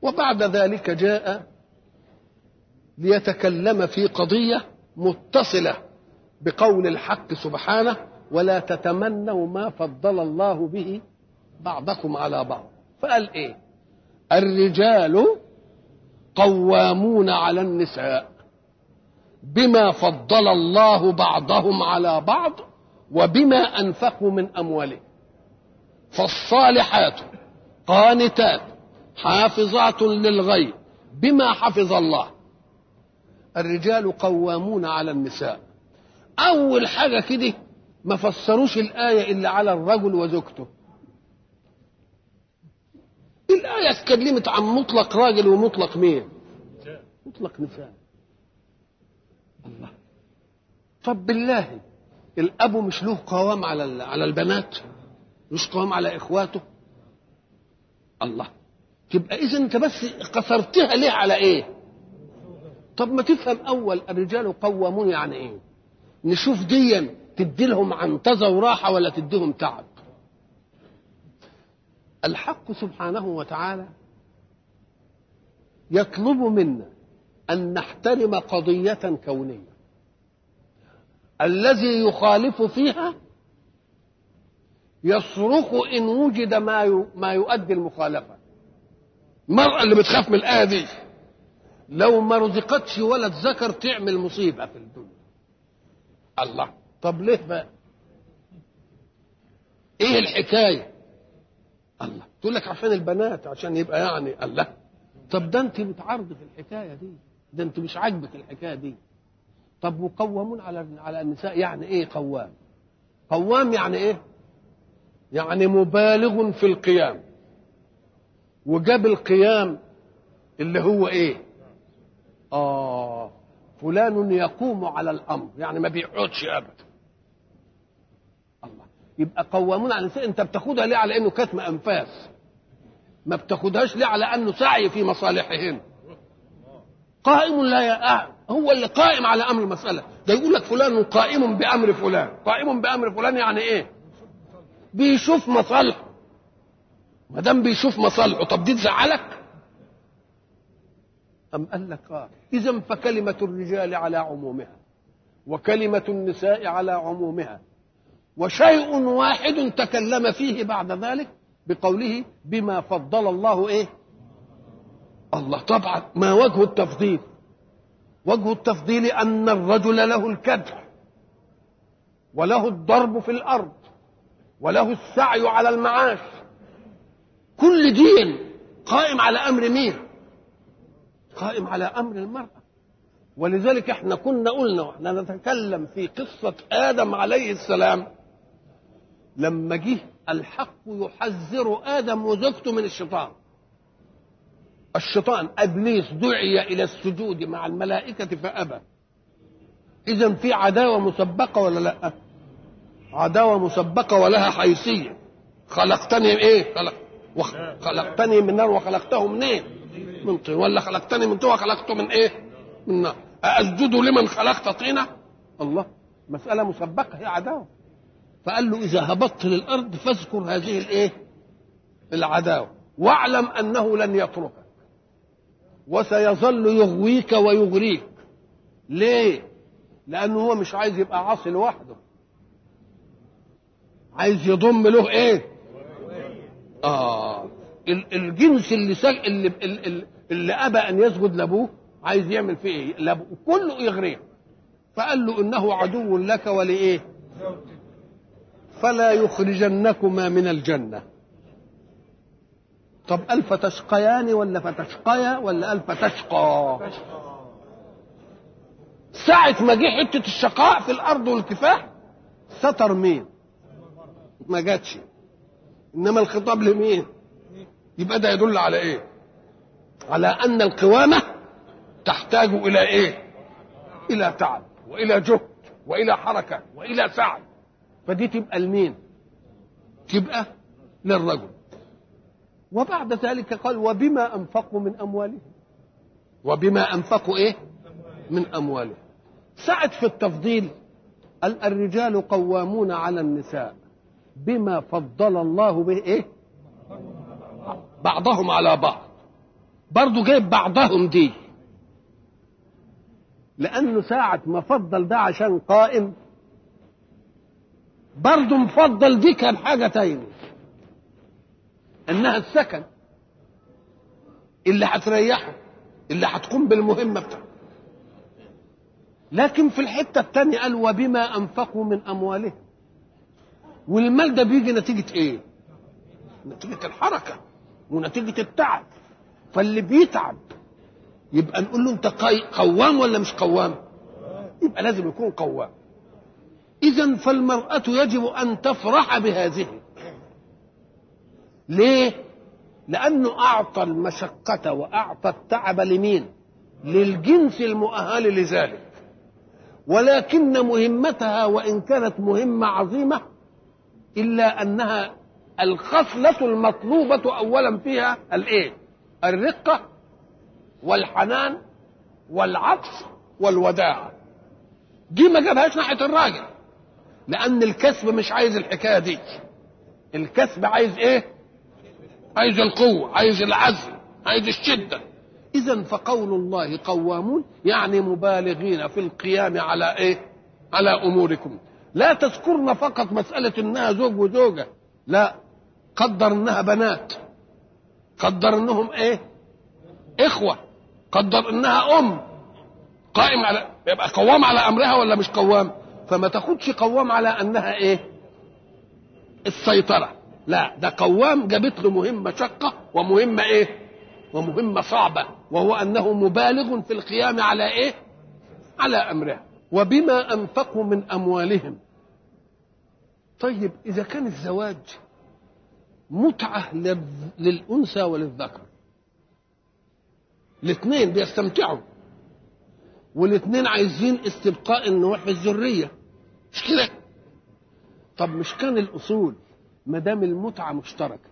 وبعد ذلك جاء ليتكلم في قضية متصلة بقول الحق سبحانه ولا تتمنوا ما فضل الله به بعضكم على بعض فقال ايه الرجال قوامون على النساء بما فضل الله بعضهم على بعض وبما انفقوا من اموالهم فالصالحات قانتات حافظات للغيب بما حفظ الله الرجال قوامون على النساء اول حاجه كده ما فسروش الايه الا على الرجل وزوجته الايه اتكلمت عن مطلق راجل ومطلق مين مطلق نساء الله طب بالله الاب مش له قوام على على البنات مش قوام على اخواته الله تبقى اذا انت بس قصرتها ليه على ايه طب ما تفهم اول الرجال قوامون يعني ايه نشوف ديا تدي لهم عنتزه وراحه ولا تديهم تعب الحق سبحانه وتعالى يطلب منا ان نحترم قضيه كونيه الذي يخالف فيها يصرخ ان وجد ما ما يؤدي المخالفه المراه اللي بتخاف من الايه دي لو ما رزقتش ولد ذكر تعمل مصيبه في الدنيا الله طب ليه بقى ايه الحكايه الله تقول لك عشان البنات عشان يبقى يعني الله طب ده انت بتعرض في الحكايه دي ده انت مش عاجبك الحكايه دي طب مقومون على على النساء يعني ايه قوام قوام يعني ايه يعني مبالغ في القيام وجاب القيام اللي هو ايه اه فلان يقوم على الامر يعني ما بيقعدش ابدا الله يبقى قوامون على النساء انت بتاخدها ليه على انه كتم انفاس ما بتاخدهاش ليه على انه سعي في مصالحهن قائم لا يقع هو اللي قائم على امر المساله ده يقول لك فلان قائم بامر فلان قائم بامر فلان يعني ايه بيشوف مصالحه ما دام بيشوف مصالحه طب دي تزعلك أم قال لك آه إذا فكلمة الرجال على عمومها وكلمة النساء على عمومها وشيء واحد تكلم فيه بعد ذلك بقوله بما فضل الله إيه الله طبعا ما وجه التفضيل وجه التفضيل أن الرجل له الكدح وله الضرب في الأرض وله السعي على المعاش كل دين قائم على أمر مين قائم على امر المراه ولذلك احنا كنا قلنا واحنا نتكلم في قصه ادم عليه السلام لما جه الحق يحذر ادم وزوجته من الشيطان الشيطان ابليس دعي الى السجود مع الملائكه فابى اذا في عداوه مسبقه ولا لا عداوه مسبقه ولها حيثيه خلقتني ايه خلق خلقتني من نار وخلقته من ايه من طين ولا خلقتني من طين وخلقته من ايه من نار أسجد لمن خلقت طينة الله مسألة مسبقة هي عداوة فقال له إذا هبطت للأرض فاذكر هذه الإيه العداوة واعلم أنه لن يتركك وسيظل يغويك ويغريك ليه لأنه هو مش عايز يبقى عاصي لوحده عايز يضم له ايه اه الجنس اللي سج... اللي اللي, اللي ابى ان يسجد لابوه عايز يعمل فيه ايه لابوه كله يغريه فقال له انه عدو لك ولايه فلا يخرجنكما من الجنه طب الف تشقيان ولا فتشقيا ولا الف تشقى ساعة ما جه حتة الشقاء في الأرض والكفاح ستر مين؟ ما جاتش إنما الخطاب لمين؟ يبقى ده يدل على ايه على ان القوامه تحتاج الى ايه الى تعب والى جهد والى حركه والى سعي فدي تبقى لمين تبقى للرجل وبعد ذلك قال وبما انفقوا من اموالهم وبما انفقوا ايه من اموالهم سعد في التفضيل قال الرجال قوامون على النساء بما فضل الله به ايه بعضهم على بعض برضه جايب بعضهم دي لانه ساعة ما فضل ده عشان قائم برضه مفضل دي كان حاجة تاني انها السكن اللي هتريحه اللي هتقوم بالمهمة بتاعته لكن في الحتة التانية قال وبما أنفقوا من أموالهم والمال ده بيجي نتيجة إيه؟ نتيجة الحركة ونتيجة التعب فاللي بيتعب يبقى نقول له أنت قوام ولا مش قوام؟ يبقى لازم يكون قوام إذا فالمرأة يجب أن تفرح بهذه ليه؟ لأنه أعطى المشقة وأعطى التعب لمين؟ للجنس المؤهل لذلك ولكن مهمتها وإن كانت مهمة عظيمة إلا أنها الخصلة المطلوبة أولا فيها الإيه؟ الرقة والحنان والعطف والوداع دي ما جابهاش ناحية الراجل لأن الكسب مش عايز الحكاية دي الكسب عايز إيه؟ عايز القوة عايز العزم عايز الشدة إذا فقول الله قوامون يعني مبالغين في القيام على إيه؟ على أموركم لا تذكرن فقط مسألة إنها زوج وزوجة لا قدر إنها بنات قدر إنهم إيه؟ إخوة قدر إنها أم قائم على يبقى قوام على أمرها ولا مش قوام؟ فما تاخدش قوام على أنها إيه؟ السيطرة لا ده قوام جابت له مهمة شقة ومهمة ايه ومهمة صعبة وهو أنه مبالغ في القيام على ايه على أمرها وبما أنفقوا من أموالهم طيب إذا كان الزواج متعة للأنثى وللذكر الاثنين بيستمتعوا والاثنين عايزين استبقاء النوع في الذرية مش كده طب مش كان الأصول ما دام المتعة مشتركة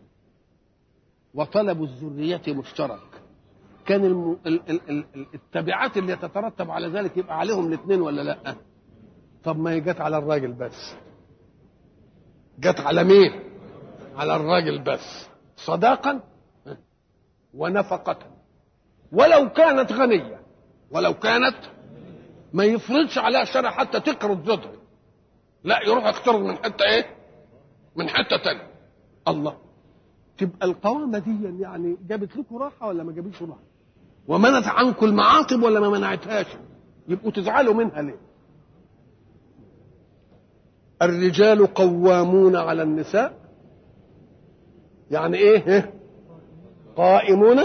وطلب الذرية مشترك كان الم... ال... ال... ال... التبعات اللي يتترتب على ذلك يبقى عليهم الاثنين ولا لا طب ما هي جت على الراجل بس جت على مين على الراجل بس صداقا ونفقة ولو كانت غنية ولو كانت ما يفرضش عليها شرع حتى تقرض زوجها لا يروح يقترض من حته ايه من حته تانية الله تبقى القوامه دي يعني جابت لكم راحه ولا ما جابتش راحه ومنعت عنكم المعاطب ولا ما منعتهاش يبقوا تزعلوا منها ليه الرجال قوامون على النساء يعني ايه قائمون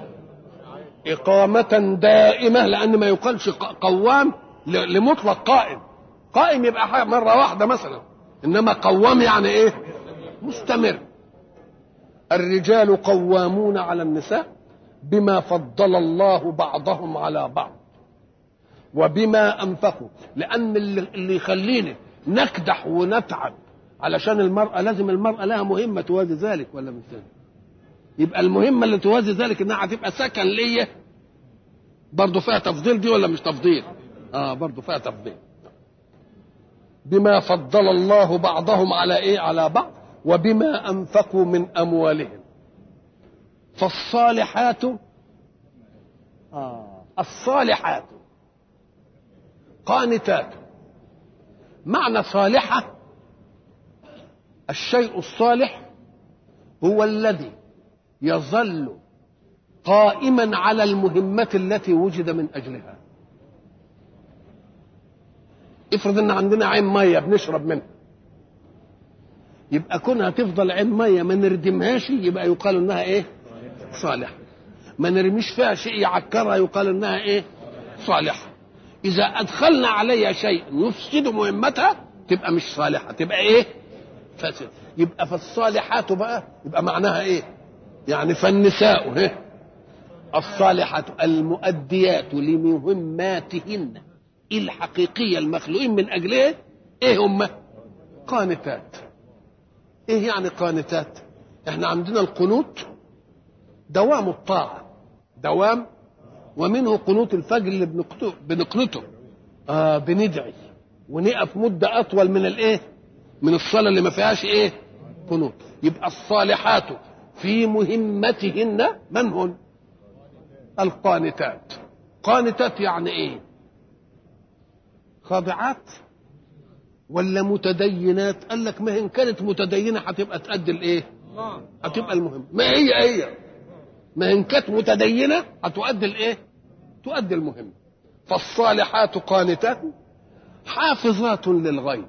إقامة دائمة لأن ما يقالش قوام لمطلق قائم قائم يبقى مرة واحدة مثلا إنما قوام يعني إيه مستمر الرجال قوامون على النساء بما فضل الله بعضهم على بعض وبما أنفقوا لأن اللي يخليني نكدح ونتعب علشان المرأة لازم المرأة لها مهمة توازي ذلك ولا مش ذلك يبقى المهمة اللي توازي ذلك انها هتبقى سكن ليا برضه فيها تفضيل دي ولا مش تفضيل اه برضه فيها تفضيل بما فضل الله بعضهم على ايه على بعض وبما انفقوا من اموالهم فالصالحات آه الصالحات قانتات معنى صالحة الشيء الصالح هو الذي يظل قائما على المهمة التي وجد من أجلها افرض ان عندنا عين ميه بنشرب منها يبقى كونها تفضل عين ميه ما نردمهاش يبقى يقال انها ايه صالحه ما نرميش فيها شيء يعكرها يقال انها ايه صالحه اذا ادخلنا عليها شيء يفسد مهمتها تبقى مش صالحه تبقى ايه فاسد يبقى فالصالحات بقى يبقى معناها ايه يعني فالنساء إيه؟ الصالحات المؤديات لمهماتهن الحقيقية المخلوقين من أجلها إيه هم قانتات إيه يعني قانتات إحنا عندنا القنوت دوام الطاعة دوام ومنه قنوت الفجر اللي بنقنته, بنقنته. آه بندعي ونقف مدة أطول من الإيه من الصلاة اللي ما فيهاش إيه قنوت يبقى الصالحات في مهمتهن من هن القانتات قانتات يعني ايه خاضعات ولا متدينات قال لك ما ان كانت متدينه هتبقى تأدي الايه هتبقى المهم ما هي هي ما ان كانت متدينه هتؤدي الايه تؤدي المهم فالصالحات قانتات حافظات للغيب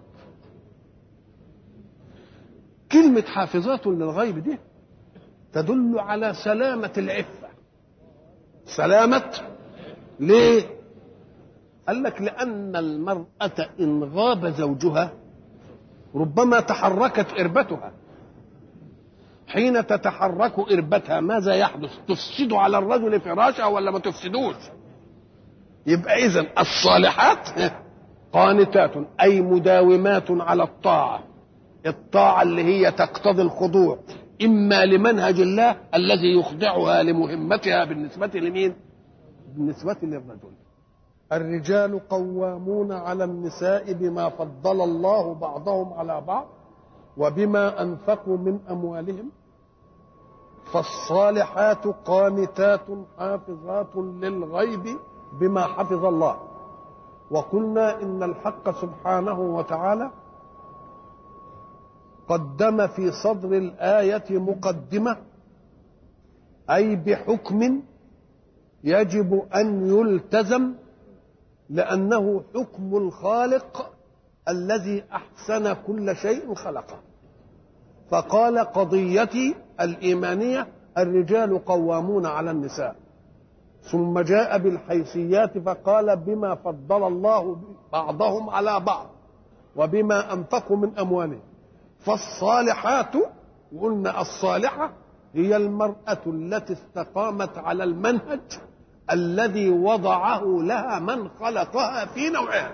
كلمة حافظات للغيب دي تدل على سلامة العفة سلامة ليه؟ قال لك لأن المرأة إن غاب زوجها ربما تحركت إربتها حين تتحرك إربتها ماذا يحدث؟ تفسد على الرجل فراشه ولا ما تفسدوش؟ يبقى إذا الصالحات قانتات أي مداومات على الطاعة الطاعة اللي هي تقتضي الخضوع إما لمنهج الله الذي يخضعها لمهمتها بالنسبة لمين؟ بالنسبة للرجل الرجال قوامون على النساء بما فضل الله بعضهم على بعض وبما أنفقوا من أموالهم فالصالحات قانتات حافظات للغيب بما حفظ الله وقلنا إن الحق سبحانه وتعالى قدم في صدر الآية مقدمة أي بحكم يجب أن يلتزم لأنه حكم الخالق الذي أحسن كل شيء خلقه فقال قضيتي الإيمانية الرجال قوامون على النساء ثم جاء بالحيثيات فقال بما فضل الله بعضهم على بعض وبما أنفقوا من أموالهم فالصالحات قلنا الصالحة هي المرأة التي استقامت على المنهج الذي وضعه لها من خلقها في نوعها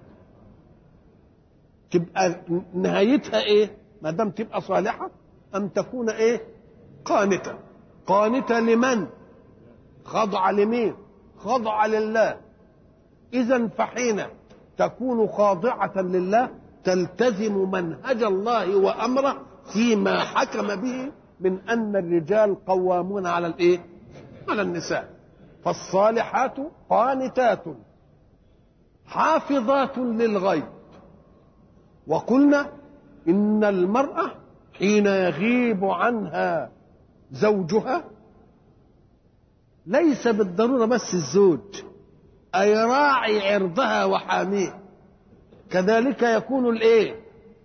تبقى نهايتها ايه ما دام تبقى صالحة أن تكون ايه قانتة قانتة لمن خضع لمين خضع لله إذا فحين تكون خاضعة لله تلتزم منهج الله وأمره فيما حكم به من أن الرجال قوامون على الإيه؟ على النساء فالصالحات قانتات حافظات للغيب وقلنا إن المرأة حين يغيب عنها زوجها ليس بالضرورة بس الزوج أي راعي عرضها وحاميه كذلك يكون الايه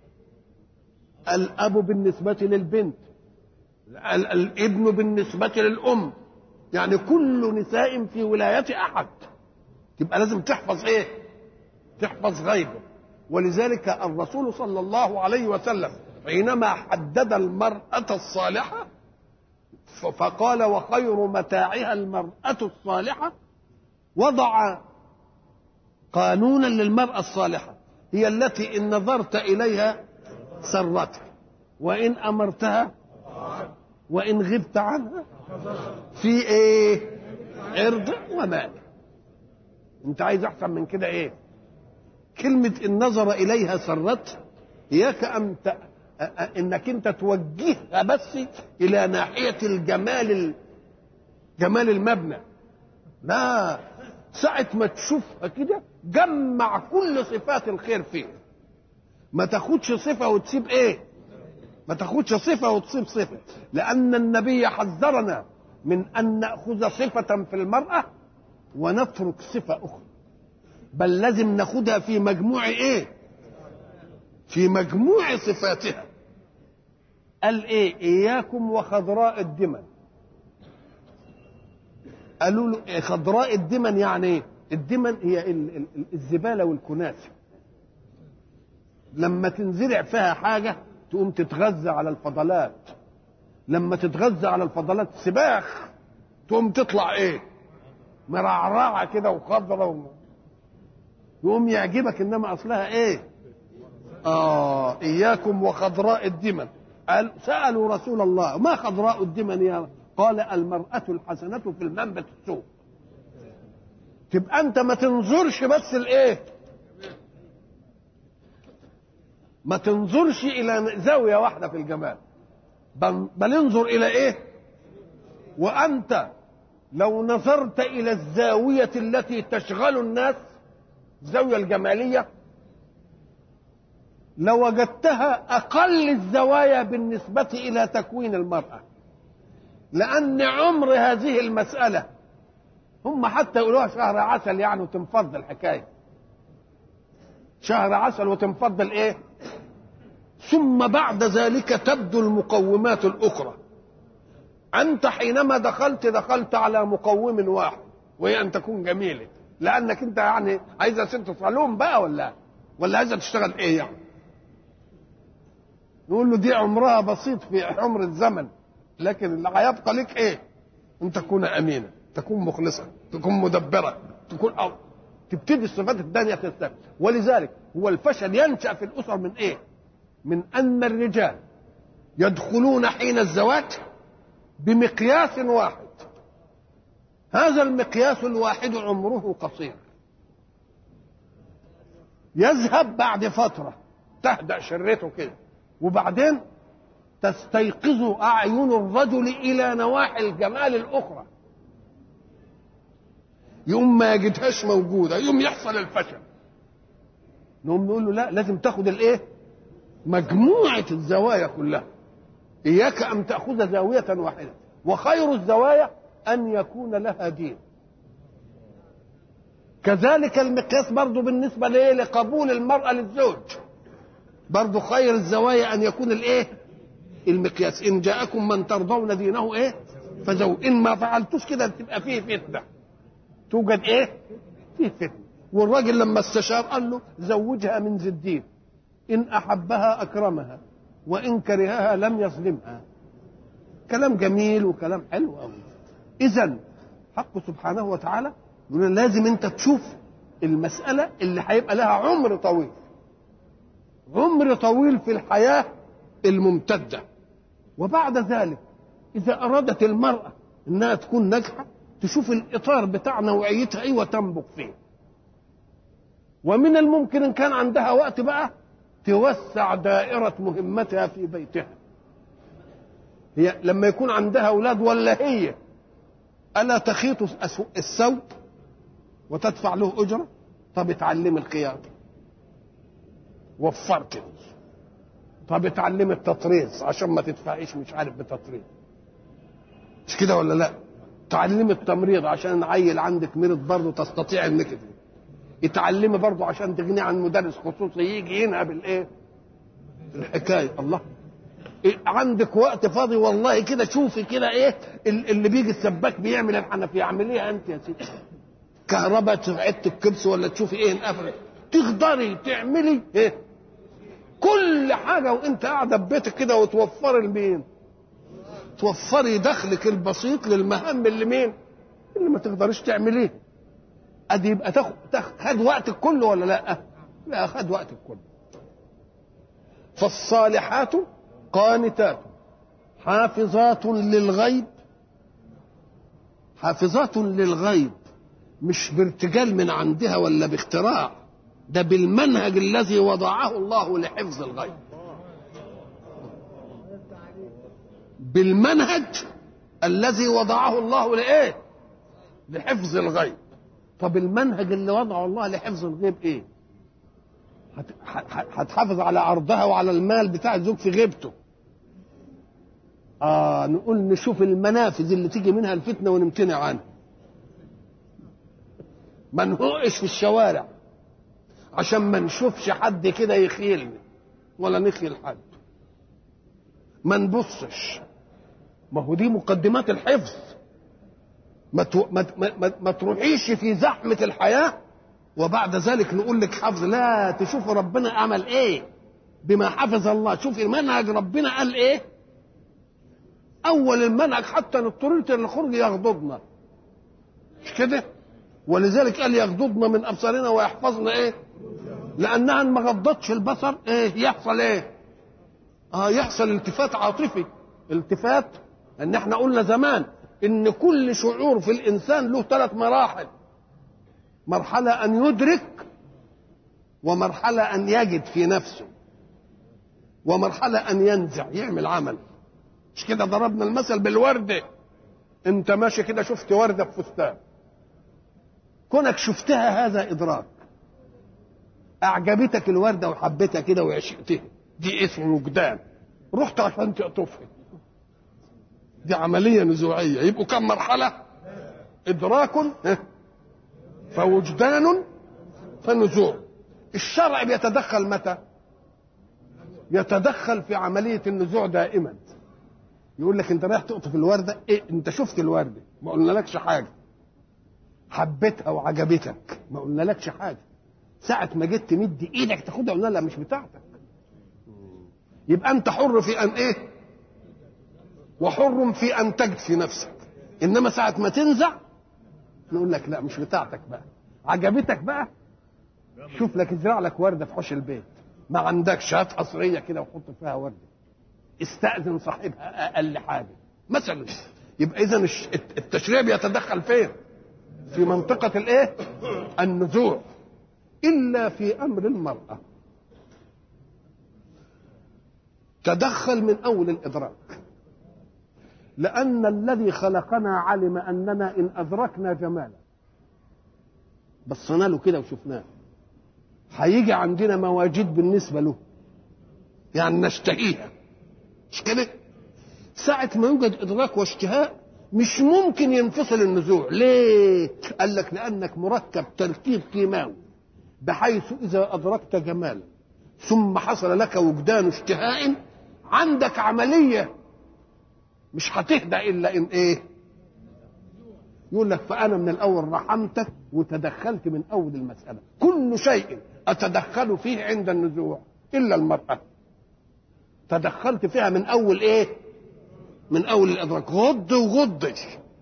الاب بالنسبه للبنت الابن بالنسبه للام يعني كل نساء في ولايه احد تبقى لازم تحفظ ايه تحفظ غيبه ولذلك الرسول صلى الله عليه وسلم حينما حدد المراه الصالحه فقال وخير متاعها المراه الصالحه وضع قانونا للمراه الصالحه هي التي إن نظرت إليها سرتك وإن أمرتها وإن غبت عنها في إيه عرض ومال أنت عايز أحسن من كده إيه كلمة إن نظر إليها سرت إياك أن ت... إنك أنت توجهها بس إلى ناحية الجمال ال... جمال المبنى لا ساعة ما تشوفها كده جمع كل صفات الخير فيه ما تاخدش صفة وتسيب ايه ما تاخدش صفة وتسيب صفة لأن النبي حذرنا من أن نأخذ صفة في المرأة ونترك صفة أخرى بل لازم ناخدها في مجموع ايه في مجموع صفاتها قال ايه اياكم وخضراء الدمن قالوا له إيه خضراء الدمن يعني ايه الدمن هي الزباله والكنافه لما تنزرع فيها حاجه تقوم تتغذى على الفضلات لما تتغذى على الفضلات سباخ تقوم تطلع ايه مرعرعه كده وخضره و... يقوم يعجبك انما اصلها ايه اه اياكم وخضراء الدمن قال سالوا رسول الله ما خضراء الدمن يا قال المرأة الحسنة في المنبت السوء تبقى انت ما تنظرش بس الايه ما تنظرش الى زاوية واحدة في الجمال بل, بل انظر الى ايه وانت لو نظرت الى الزاويه التي تشغل الناس الزاويه الجماليه لوجدتها اقل الزوايا بالنسبه الى تكوين المراه لان عمر هذه المساله هم حتى يقولوها شهر عسل يعني وتنفض الحكايه شهر عسل وتنفض الايه ثم بعد ذلك تبدو المقومات الاخرى انت حينما دخلت دخلت على مقوم واحد وهي ان تكون جميله لانك انت يعني عايزه ست صالون بقى ولا ولا عايزه تشتغل ايه يعني نقول له دي عمرها بسيط في عمر الزمن لكن اللي هيبقى لك ايه ان تكون امينه تكون مخلصه تكون مدبره تكون أو تبتدي الصفات الثانيه تستمر ولذلك هو الفشل ينشا في الاسر من ايه من ان الرجال يدخلون حين الزواج بمقياس واحد هذا المقياس الواحد عمره قصير يذهب بعد فترة تهدأ شرته كده وبعدين تستيقظ أعين الرجل إلى نواحي الجمال الأخرى يوم ما يجدهاش موجودة يوم يحصل الفشل نقوم نقول له لا لازم تاخد الايه مجموعة الزوايا كلها إياك أن تأخذ زاوية واحدة وخير الزوايا أن يكون لها دين كذلك المقياس برضو بالنسبة لإيه لقبول المرأة للزوج برضو خير الزوايا أن يكون الإيه المقياس إن جاءكم من ترضون دينه إيه فزو إن ما فعلتوش كده تبقى فيه فتنة توجد إيه فيه فتنة والراجل لما استشار قال له زوجها من ذي الدين إن أحبها أكرمها وإن كرهها لم يظلمها كلام جميل وكلام حلو قوي إذا حق سبحانه وتعالى يقول لازم أنت تشوف المسألة اللي هيبقى لها عمر طويل عمر طويل في الحياة الممتدة وبعد ذلك إذا أرادت المرأة إنها تكون ناجحة تشوف الإطار بتاع نوعيتها إيه وتنبغ فيه ومن الممكن إن كان عندها وقت بقى توسع دائرة مهمتها في بيتها هي لما يكون عندها أولاد ولا هي ألا تخيط الثوب وتدفع له أجرة طب اتعلم الخياطة وفرت دي طب اتعلم التطريز عشان ما تدفعيش مش عارف بتطريز مش كده ولا لا تعلمي التمريض عشان عيل عندك مرض برضه تستطيع انك اتعلمي برضه عشان تغني عن مدرس خصوصي يجي ينهى بالايه الحكايه الله إيه عندك وقت فاضي والله كده شوفي كده ايه اللي بيجي السباك بيعمل الحنفيه اعمليها انت يا سيدي كهرباء تعدت الكبس ولا تشوفي ايه انقفلت تقدري تعملي ايه كل حاجه وانت قاعده في بيتك كده وتوفري لمين توفري دخلك البسيط للمهام اللي مين اللي ما تقدريش تعمليه ادي يبقى تاخد خد وقتك كله ولا لا لا خد وقتك كله فالصالحات قانتات حافظات للغيب حافظات للغيب مش بارتجال من عندها ولا باختراع ده بالمنهج الذي وضعه الله لحفظ الغيب بالمنهج الذي وضعه الله لايه لحفظ الغيب طب المنهج اللي وضعه الله لحفظ الغيب ايه هتحافظ على عرضها وعلى المال بتاع الزوج في غيبته آه نقول نشوف المنافذ اللي تيجي منها الفتنة ونمتنع عنها ما نهقش في الشوارع عشان ما نشوفش حد كده يخيلنا ولا نخيل حد ما نبصش ما هو دي مقدمات الحفظ ما, تو... ما... ما... ما تروحيش في زحمة الحياة وبعد ذلك نقول لك حفظ لا تشوف ربنا عمل ايه بما حفظ الله شوفي منهج ربنا قال ايه اول المنهج حتى اضطررت الخروج يغضضنا مش كده ولذلك قال يغضضنا من ابصارنا ويحفظنا ايه لانها ما غضتش البصر ايه يحصل ايه اه يحصل التفات عاطفي التفات ان احنا قلنا زمان ان كل شعور في الانسان له ثلاث مراحل مرحله ان يدرك ومرحله ان يجد في نفسه ومرحله ان ينزع يعمل عمل مش كده ضربنا المثل بالورده انت ماشي كده شفت ورده في فستان كونك شفتها هذا ادراك اعجبتك الورده وحبيتها كده وعشقتها دي اسم وجدان رحت عشان تقطفها دي عمليه نزوعيه يبقوا كم مرحله ادراك فوجدان فنزوع الشرع بيتدخل متى يتدخل في عمليه النزوع دائما يقول لك انت رايح تقطف الورده ايه انت شفت الورده ما قلنالكش حاجه حبيتها وعجبتك ما قلنالكش حاجه ساعة ما جيت تمد ايدك تاخدها قلنا لا مش بتاعتك يبقى انت حر في ان ايه وحر في ان تجد نفسك انما ساعة ما تنزع نقول لك لا مش بتاعتك بقى عجبتك بقى شوف لك ازرع لك ورده في حوش البيت ما عندكش هات قصريه كده وحط فيها ورده استأذن صاحبها اقل حاجه مثلا يبقى اذا التشريع بيتدخل فين في منطقه الايه النزوع الا في امر المراه تدخل من اول الادراك لان الذي خلقنا علم اننا ان ادركنا جمالا بصينا له كده وشفناه هيجي عندنا مواجيد بالنسبه له يعني نشتهيها مش كده ساعة ما يوجد إدراك واشتهاء مش ممكن ينفصل النزوع ليه قال لك لأنك مركب تركيب كيماوي بحيث إذا أدركت جمالا ثم حصل لك وجدان اشتهاء عندك عملية مش هتهدى إلا إن إيه يقول لك فأنا من الأول رحمتك وتدخلت من أول المسألة كل شيء أتدخل فيه عند النزوع إلا المرأة تدخلت فيها من أول إيه من أول الإدراك غض وغضش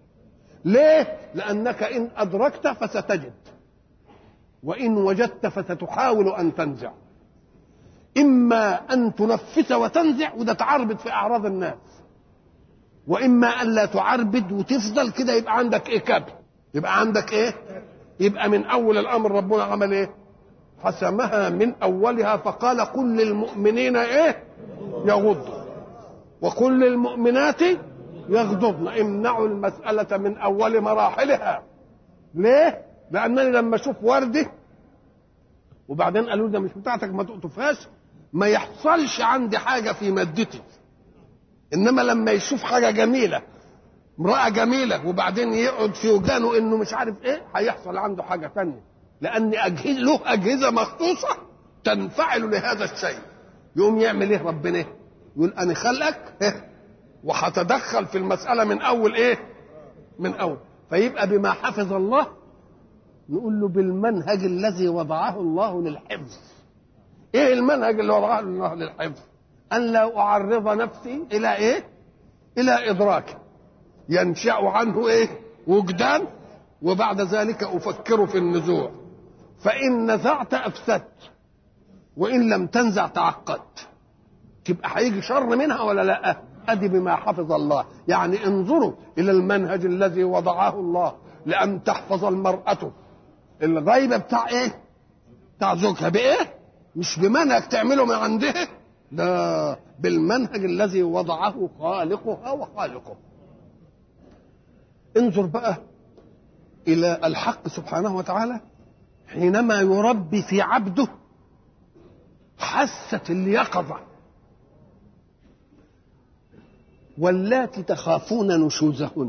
ليه لأنك إن أدركت فستجد وإن وجدت فستحاول أن تنزع إما أن تنفس وتنزع وده تعربد في أعراض الناس واما ان لا تعربد وتفضل كده يبقى عندك ايه كبت يبقى عندك ايه يبقى من اول الامر ربنا عمل ايه حسمها من اولها فقال قل للمؤمنين ايه يغضوا وقل للمؤمنات يغضضن امنعوا المسألة من أول مراحلها ليه؟ لأنني لما أشوف وردة وبعدين قالوا ده مش بتاعتك ما تقطفهاش ما يحصلش عندي حاجة في مادتي انما لما يشوف حاجه جميله امراه جميله وبعدين يقعد في وجانه انه مش عارف ايه هيحصل عنده حاجه تانية لان أجهزة له اجهزه مخصوصه تنفعل لهذا الشيء يقوم يعمل ايه ربنا يقول انا خلقك إيه؟ وهتدخل في المساله من اول ايه من اول فيبقى بما حفظ الله نقول له بالمنهج الذي وضعه الله للحفظ ايه المنهج اللي وضعه الله للحفظ أن لا أعرض نفسي إلى إيه؟ إلى إدراك ينشأ عنه إيه؟ وجدان وبعد ذلك أفكر في النزوع فإن نزعت أفسدت وإن لم تنزع تعقدت تبقى هيجي شر منها ولا لا؟ أدي بما حفظ الله يعني انظروا إلى المنهج الذي وضعه الله لأن تحفظ المرأة الغيبة بتاع إيه؟ بتاع زوجها بإيه؟ مش بمنهج تعمله من عندها لا بالمنهج الذي وضعه خالقها وخالقه انظر بقى الى الحق سبحانه وتعالى حينما يربي في عبده حاسة اليقظة واللاتي تخافون نشوزهن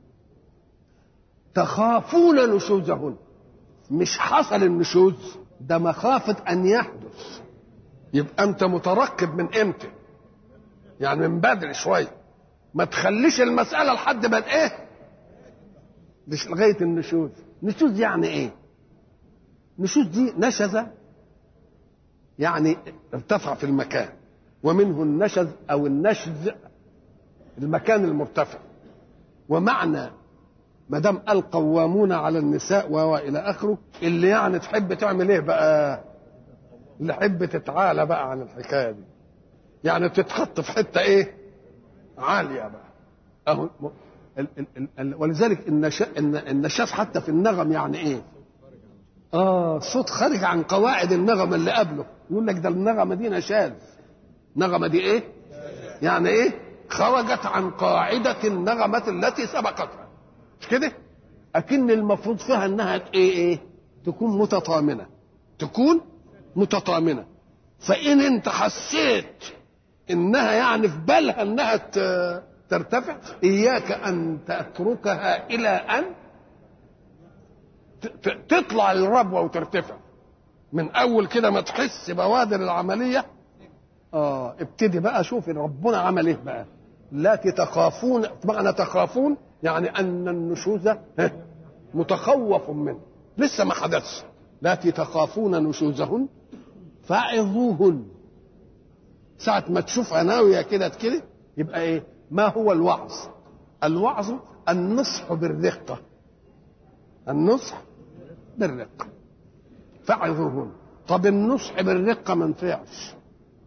تخافون نشوزهن مش حصل النشوز ده مخافة أن يحدث يبقى أنت مترقب من إمتى يعني من بدري شوية ما تخليش المسألة لحد ما إيه مش لغاية النشوز نشوز يعني إيه نشوز دي نشزة يعني ارتفع في المكان ومنه النشز أو النشز المكان المرتفع ومعنى ما دام القوامون على النساء والى اخره اللي يعني تحب تعمل ايه بقى اللي تحب تتعالى بقى عن الحكايه دي يعني تتحط في حته ايه عاليه بقى اهو ال ال ال ال ولذلك النشاز حتى في النغم يعني ايه اه صوت خارج عن قواعد النغمه اللي قبله يقول لك ده النغمه دي نشاز النغمه دي ايه يعني ايه خرجت عن قاعده النغمه التي سبقتها مش كده اكن المفروض فيها انها ايه ايه تكون متطامنه تكون متطامنه فان انت حسيت انها يعني في بالها انها ترتفع اياك ان تتركها الى ان تطلع الربوه وترتفع من اول كده ما تحس بوادر العمليه اه ابتدي بقى شوف ربنا عمل ايه بقى التي تخافون معنى تخافون يعني ان النشوز متخوف منه لسه ما حدثش التي تخافون نشوزهن فعظوهن ساعة ما تشوفها ناوية كده كده يبقى ايه ما هو الوعظ الوعظ النصح بالرقة النصح بالرقة فعظوهن طب النصح بالرقة ما نفعش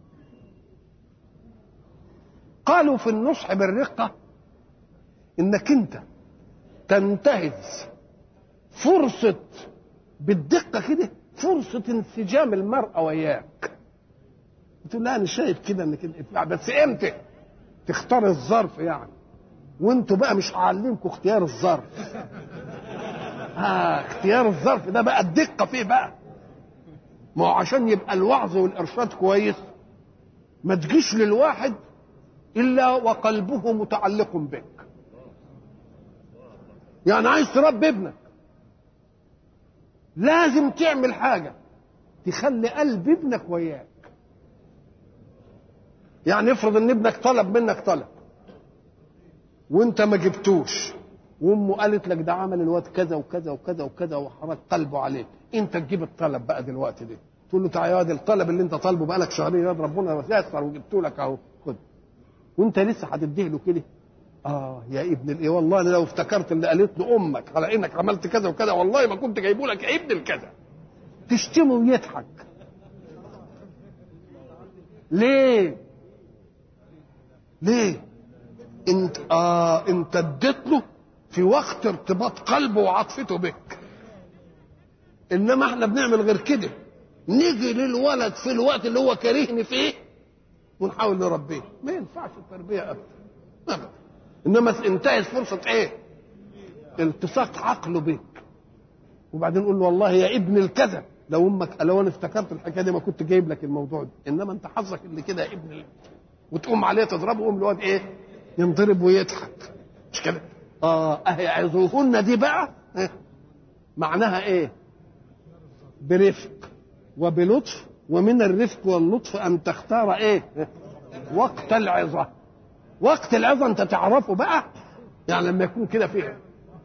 قالوا في النصح بالرقة انك انت تنتهز فرصة بالدقة كده فرصة انسجام المرأة وياك تقول لا انا شايف كده انك بس امتى تختار الظرف يعني وانتوا بقى مش هعلمكم اختيار الظرف اه اختيار الظرف ده بقى الدقه فيه بقى ما هو عشان يبقى الوعظ والارشاد كويس ما تجيش للواحد الا وقلبه متعلق بك يعني عايز تربي ابنك لازم تعمل حاجه تخلي قلب ابنك وياك يعني افرض ان ابنك طلب منك طلب وانت ما جبتوش وامه قالت لك ده عمل الواد كذا وكذا وكذا وكذا وحرك قلبه عليه انت تجيب الطلب بقى دلوقتي ده تقول له تعالى يا واد الطلب اللي انت طالبه بقالك شهرين يا ربنا يسر وجبته لك اهو خد وانت لسه هتديه له كده اه يا ابن الايه والله أنا لو افتكرت اللي قالت له امك على انك عملت كذا وكذا والله ما كنت جايبه لك يا ابن الكذا تشتمه ويضحك ليه ليه انت اه انت اديت له في وقت ارتباط قلبه وعاطفته بك انما احنا بنعمل غير كده نيجي للولد في الوقت اللي هو كارهني فيه ونحاول نربيه ما ينفعش التربيه ابدا ابدا انما انتهز فرصه ايه التصاق عقله بك وبعدين نقول له والله يا ابن الكذا لو امك لو انا افتكرت الحكايه دي ما كنت جايب لك الموضوع ده انما انت حظك اللي كده يا ابن وتقوم عليه تضربه يقوم الواد ايه ينضرب ويضحك مش كده اه اهي دي بقى إيه؟ معناها ايه برفق وبلطف ومن الرفق واللطف ان تختار ايه وقت العظه وقت العظه انت تعرفه بقى يعني لما يكون كده فيها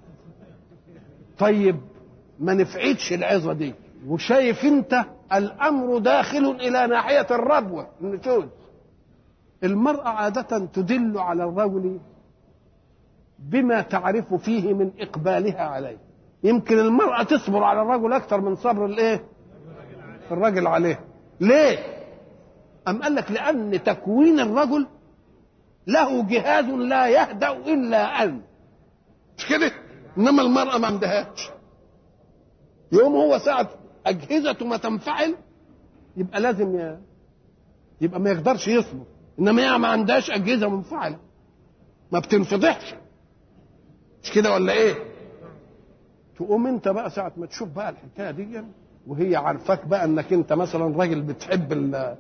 طيب ما نفعتش العظه دي وشايف انت الامر داخل الى ناحيه الربوه النشوز المراه عاده تدل على الرجل بما تعرف فيه من اقبالها عليه يمكن المراه تصبر على الرجل اكثر من صبر الايه الرجل عليه ليه ام قال لك لان تكوين الرجل له جهاز لا يهدا الا ان مش كده انما المراه ما عندهاش يوم هو ساعه اجهزته ما تنفعل يبقى لازم ي... يبقى ما يقدرش يصبر انما هي ما عندهاش اجهزه منفعله ما بتنفضحش مش كده ولا ايه تقوم انت بقى ساعه ما تشوف بقى الحكايه دي وهي عارفاك بقى انك انت مثلا راجل بتحب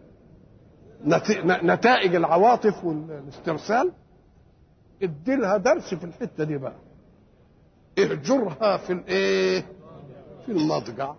نتائج العواطف والاسترسال ادي لها درس في الحته دي بقى اهجرها في الايه في المضجع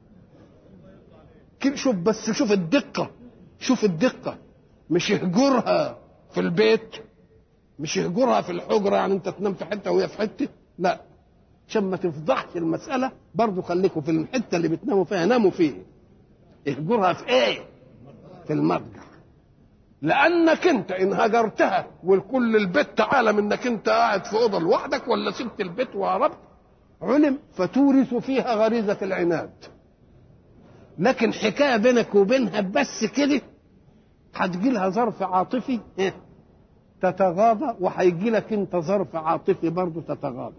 شوف بس شوف الدقه شوف الدقه مش يهجرها في البيت مش يهجرها في الحجره يعني انت تنام في حته وهي في حته لا عشان ما تفضحش المساله برضه خليكم في الحته اللي بتناموا فيها ناموا فيه اهجرها في ايه في المضجع لانك انت ان هجرتها والكل البيت عالم انك انت قاعد في اوضه لوحدك ولا سبت البيت وهربت علم فتورث فيها غريزه العناد لكن حكايه بينك وبينها بس كده هتجي لها ظرف عاطفي إيه؟ تتغاضى وهيجي لك انت ظرف عاطفي برضه تتغاضى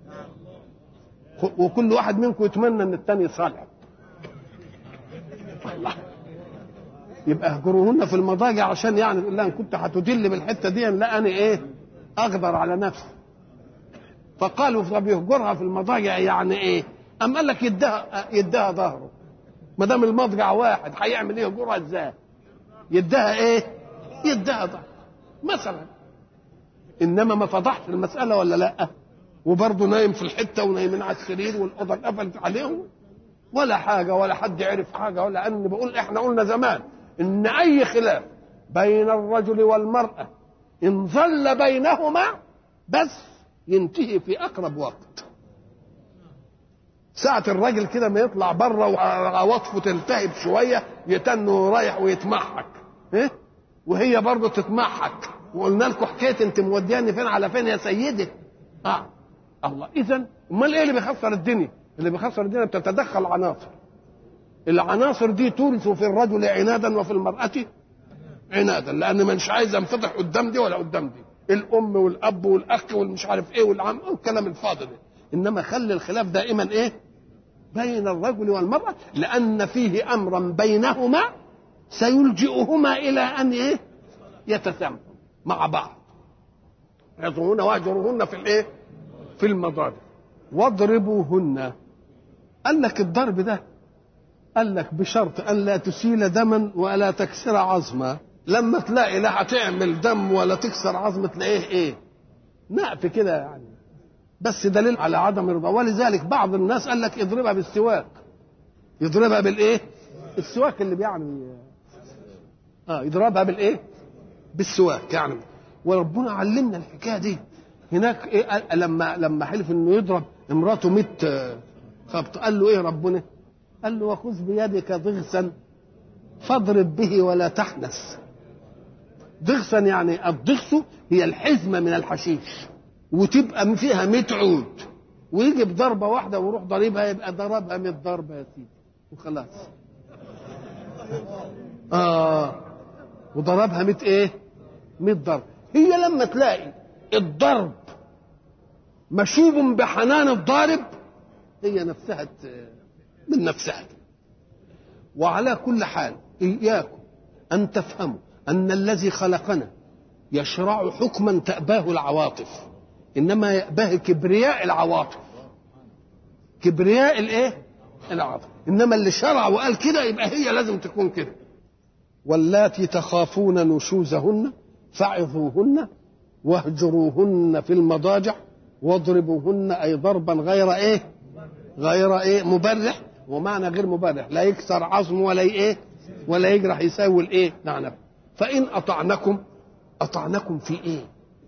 وكل واحد منكم يتمنى ان الثاني صالح الله يبقى اهجروهن في المضاجع عشان يعني يقول لها ان كنت هتدل بالحته دي لا انا ايه اقدر على نفسي فقالوا طب يهجرها في المضاجع يعني ايه أم قال لك يدها يدها ظهره ما دام المضجع واحد هيعمل ايه يهجرها ازاي يدها ايه يدها ظهره مثلا انما ما فضحش المساله ولا لا وبرضه نايم في الحته ونايمين على السرير والاوضه اتقفلت عليهم ولا حاجه ولا حد عرف حاجه ولا ان بقول احنا قلنا زمان ان اي خلاف بين الرجل والمراه ان ظل بينهما بس ينتهي في اقرب وقت ساعة الراجل كده ما يطلع بره وعواطفه تلتهب شوية يتنه رايح ويتمحك إيه؟ وهي برضه تتمحك وقلنا لكم حكاية انت مودياني فين على فين يا سيدي اه الله اذا امال ايه اللي بيخسر الدنيا اللي بيخسر الدنيا بتتدخل عناصر العناصر دي تورث في الرجل عنادا وفي المرأة عنادا لان مش عايز انفضح قدام دي ولا قدام دي الام والاب والاخ والمش عارف ايه والعم والكلام الفاضي ده انما خلي الخلاف دائما ايه بين الرجل والمرأة لأن فيه أمرا بينهما سيلجئهما إلى أن إيه يتسامحوا مع بعض يضربون واهجرهن في الإيه في المضاجع واضربوهن قال لك الضرب ده قال لك بشرط أن لا تسيل دما ولا تكسر عظما لما تلاقي لا هتعمل دم ولا تكسر عظم تلاقيه ايه نقف كده يعني بس دليل على عدم الرضا ولذلك بعض الناس قال لك اضربها بالسواك يضربها بالايه السواك اللي بيعني اه يضربها بالايه بالسواك يعني وربنا علمنا الحكايه دي هناك إيه لما لما حلف انه يضرب امراته 100 خبط قال له ايه ربنا قال له وخذ بيدك ضغثا فاضرب به ولا تحنث ضغثا يعني الضغث هي الحزمه من الحشيش وتبقى فيها 100 عود ويجي بضربه واحده ويروح ضاربها يبقى ضربها 100 ضربه يا سيدي وخلاص اه وضربها 100 ايه 100 ضرب هي لما تلاقي الضرب مشوب بحنان الضارب هي نفسها من نفسها وعلى كل حال إياكم أن تفهموا أن الذي خلقنا يشرع حكما تأباه العواطف إنما يأباه كبرياء العواطف كبرياء الإيه؟ العواطف إنما اللي شرع وقال كده يبقى هي لازم تكون كده واللاتي تخافون نشوزهن فعظوهن واهجروهن في المضاجع واضربوهن أي ضربا غير إيه؟ غير إيه؟ مبرح ومعنى غير مبرح لا يكسر عظم ولا ايه ولا يجرح يساوي الايه نعنب فان اطعنكم اطعنكم في ايه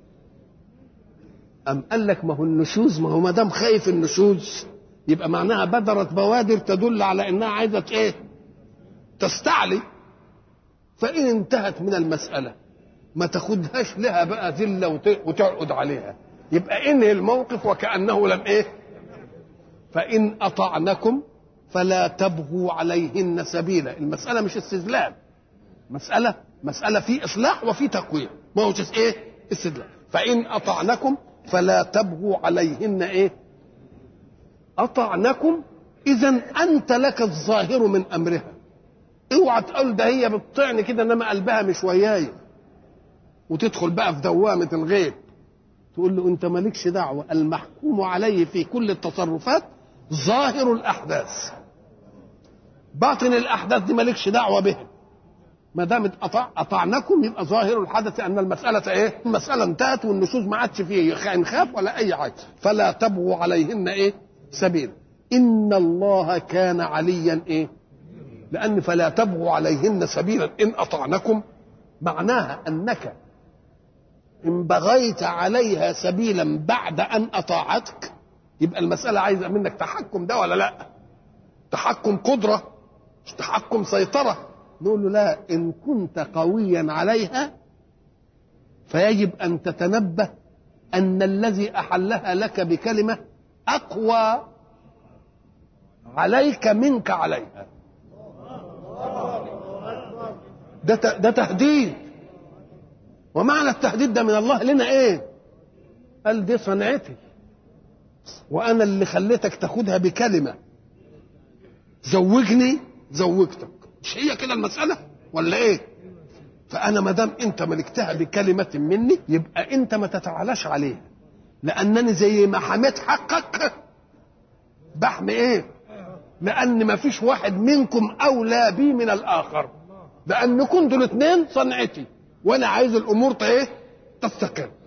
ام قال لك ما هو النشوز ما هو ما دام خايف النشوز يبقى معناها بدرت بوادر تدل على انها عايزه ايه تستعلي فان انتهت من المساله ما تاخدهاش لها بقى ذله وتعقد عليها يبقى انهي الموقف وكانه لم ايه فان اطعنكم فلا تبغوا عليهن سبيلا المسألة مش استذلال مسألة مسألة في إصلاح وفي تقويم ما هوش إيه استدلال فإن أطعنكم فلا تبغوا عليهن إيه أطعنكم إذا أنت لك الظاهر من أمرها اوعى تقول ده هي بتطعن كده انما قلبها مش وياي وتدخل بقى في دوامه الغيب تقول له انت مالكش دعوه المحكوم عليه في كل التصرفات ظاهر الاحداث باطن الاحداث دي مالكش دعوه بها ما دام أطع... اطعنكم يبقى ظاهر الحدث ان المساله ايه؟ المساله انتهت والنشوز ما عادش فيه انخاف ولا اي حاجه فلا تبغوا عليهن ايه؟ سبيل ان الله كان عليا ايه؟ لان فلا تبغوا عليهن سبيلا ان اطعنكم معناها انك ان بغيت عليها سبيلا بعد ان اطاعتك يبقى المساله عايزه منك تحكم ده ولا لا؟ تحكم قدره مش تحكم سيطره نقول له لا ان كنت قويا عليها فيجب ان تتنبه ان الذي احلها لك بكلمه اقوى عليك منك عليها ده ده تهديد ومعنى التهديد ده من الله لنا ايه قال دي صنعتي وانا اللي خليتك تاخدها بكلمه زوجني زوجتك مش هي كده المساله ولا ايه فانا ما دام انت ملكتها بكلمه مني يبقى انت ما تتعالاش عليها لانني زي ما حميت حقك بحمي ايه لان ما فيش واحد منكم اولى بي من الاخر لان كنتوا الاثنين صنعتي وانا عايز الامور ايه تستقر